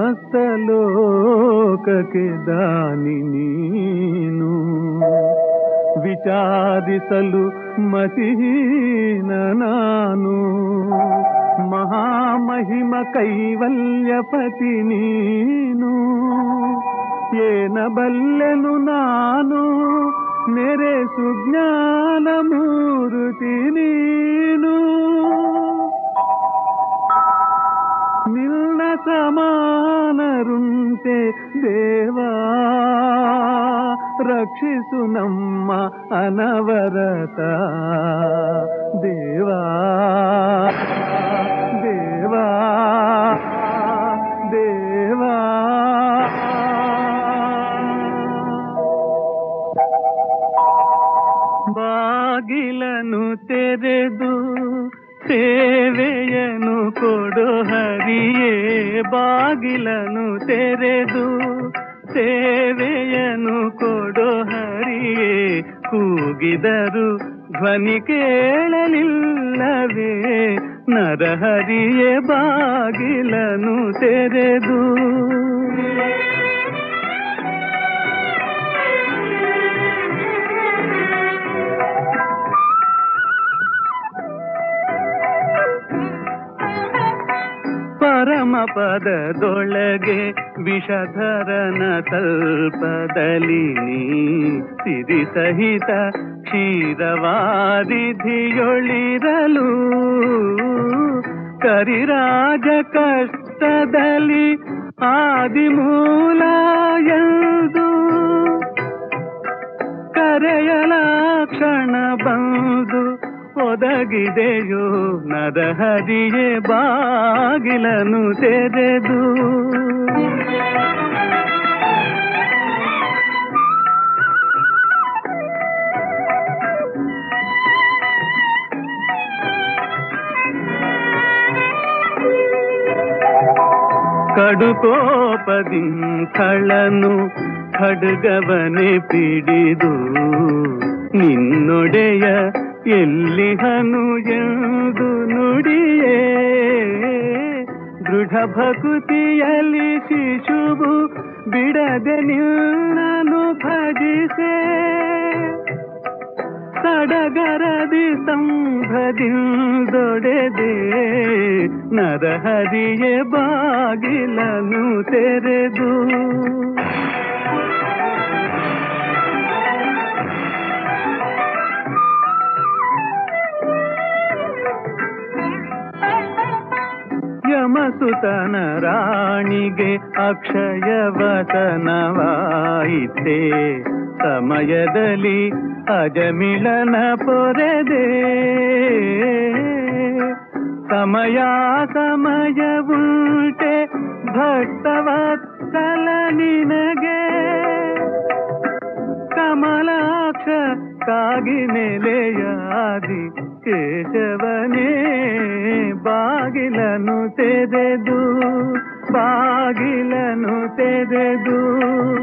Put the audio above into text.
ಸಮಸ್ತ ಲೋಕಕ್ಕೆ ದಾನಿ ನೀನು ವಿಚಾರಿಸಲು ಮತಿಹೀನ ನಾನು ಮಹಾಮಹಿಮ ಕೈವಲ್ಯಪತಿ ನೀನು ಏನಬಲ್ಲೆನು ನಾನು ನೆರೆ ಸುಜ್ಞಾನ ಮೂರುತಿ ನೀನು ನಿನ್ನ ಸಮಾನರುಂಟೆ ದೇವಾ ರಕ್ಷಿಸು ನಮ್ಮ ಅನವರತ ದೇವಾ ದೇವಾ ದೇವಾ ಬಾಗಿಲನು ತೆರೆದು ಸೇವೆಯನು ಕೊಡು ಹರಿಯೇ ಬಾಗಿಲನು ತೆರೆದು ಸೇವೆಯನು ಕೊಡು ಹರಿಯೇ ಕೂಗಿದರು ಧ್ವನಿ ಕೇಳಲಿಲ್ಲವೇ ನರಹರಿಯೇ ಬಾಗಿಲನು ತೆರೆದು ಪರಮ ಪದದೊಳಗೆ ವಿಷಧರನ ತಲ್ಪದಲ್ಲಿ ನೀ ಸಿರಿ ಸಹಿತ ಕ್ಷೀರವಾದಿಧಿಯೊಳಿರಲು ಕರಿರಾಜ ಕಷ್ಟದಲ್ಲಿ ಆದಿಮೂಲ ಎಂದು ಕರೆಯಲ ಕ್ಷಣ ಬಂದು ಒದಗಿದೆಯೋ ನರಹರಿಯೇ ಬಾಗಿಲನು ತೆರೆದು ಕಡುಕೋಪದಿ ಖಳನು ಖಡ್ಗವನೆ ಪಿಡಿದು ನಿನ್ನೊಡೆಯ ಎಲ್ಲಿಹನು ಎಂದು ನುಡಿಯೇ ದೃಢ ಭಕುತಿಯಲ್ಲಿ ಶಿಶುವು ಬಿಡದೆ ನಿನ್ನನು ಭಜಿಸೆ ಸಡಗರದಿ ಸಂಭದಿಂದೊಡೆದೆ ನರಹರಿಯೇ ಬಾಗಿಲನು ತೆರೆದು ಯಮಸುತನ ರಾಣಿಗೆ ಅಕ್ಷಯವತನವಾಯಿತೆ ಸಮಯದಲ್ಲಿ ಅಜಮಿಳನ ಪೊರೆದೆ ಸಮಯ ಸಮಯವುಂಟೆ ಭಕ್ತವತ್ಸಲ ನಿನಗೆ ಕಮಲಾಕ್ಷ ಕಾಗಿ ನೆಲೆಯಾದಿ ಕೇಶವನೇ ಬಾಗಿಲನು ತೆರೆದು ಬಾಗಿಲನು ತೆರೆದು